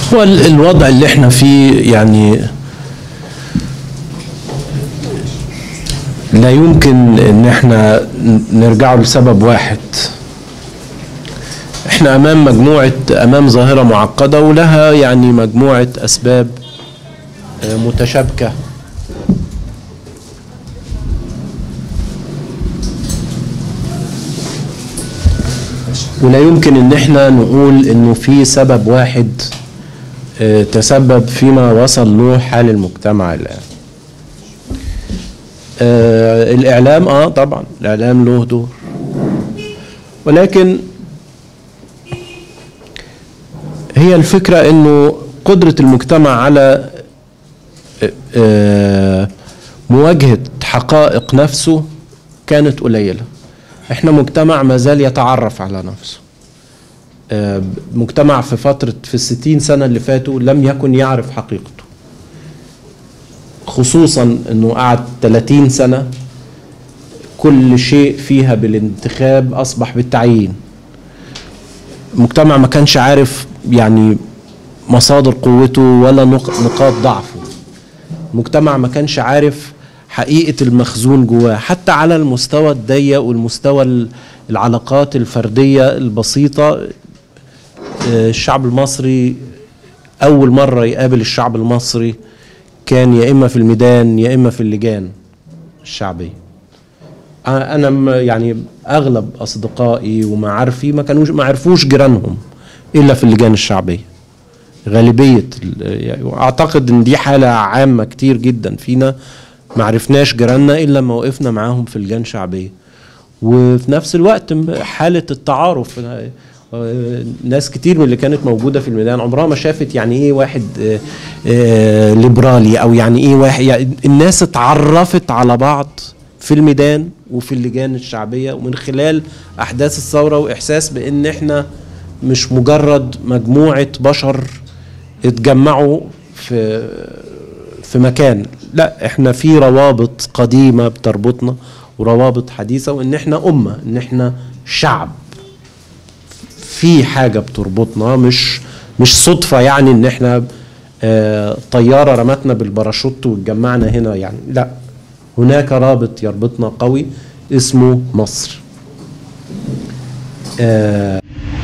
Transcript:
هو ال- الوضع اللي احنا فيه يعني لا يمكن ان احنا ن- نرجعه لسبب واحد احنا امام مجموعة امام ظاهرة معقدة ولها يعني مجموعة اسباب آه، متشابكة ولا يمكن ان احنا نقول انه في سبب واحد آه، تسبب فيما وصل له حال المجتمع الان آه، الاعلام اه طبعا الاعلام له دور ولكن هي الفكره انه قدره المجتمع على آه، آه، مواجهه حقائق نفسه كانت قليله احنا مجتمع ما زال يتعرف على نفسه آه، مجتمع في فترة في الستين سنة اللي فاتوا لم يكن يعرف حقيقته خصوصا انه قعد 30 سنة كل شيء فيها بالانتخاب اصبح بالتعيين مجتمع ما كانش عارف يعني مصادر قوته ولا نق- نقاط ضعفه مجتمع ما كانش عارف حقيقة المخزون جواه حتى على المستوى الضيق والمستوى ال- العلاقات الفردية البسيطة آه، الشعب المصري أول مرة يقابل الشعب المصري كان يا إما في الميدان يا إما في اللجان الشعبية أنا أنا م- يعني أغلب أصدقائي ومعارفي ما كانوش ما عرفوش جيرانهم إلا في اللجان الشعبية غالبية ال- يعني أعتقد إن دي حالة عامة كتير جدا فينا ما عرفناش جيراننا إلا لما وقفنا معاهم في لجان شعبية وفي نفس الوقت م- حالة التعارف آه، ناس كتير من اللي كانت موجودة في الميدان عمرها ما شافت يعني ايه واحد آه، آه، ليبرالي او يعني ايه واحد يعني الناس اتعرفت على بعض في الميدان وفي اللجان الشعبية ومن خلال احداث الثورة واحساس بان احنا مش مجرد مجموعة بشر اتجمعوا في في مكان لا احنا في روابط قديمة بتربطنا وروابط حديثة وان احنا امة ان احنا شعب في حاجة بتربطنا مش مش صدفة يعني ان احنا آه، طيارة رمتنا بالباراشوت واتجمعنا هنا يعني لا هناك رابط يربطنا قوي اسمه مصر آه،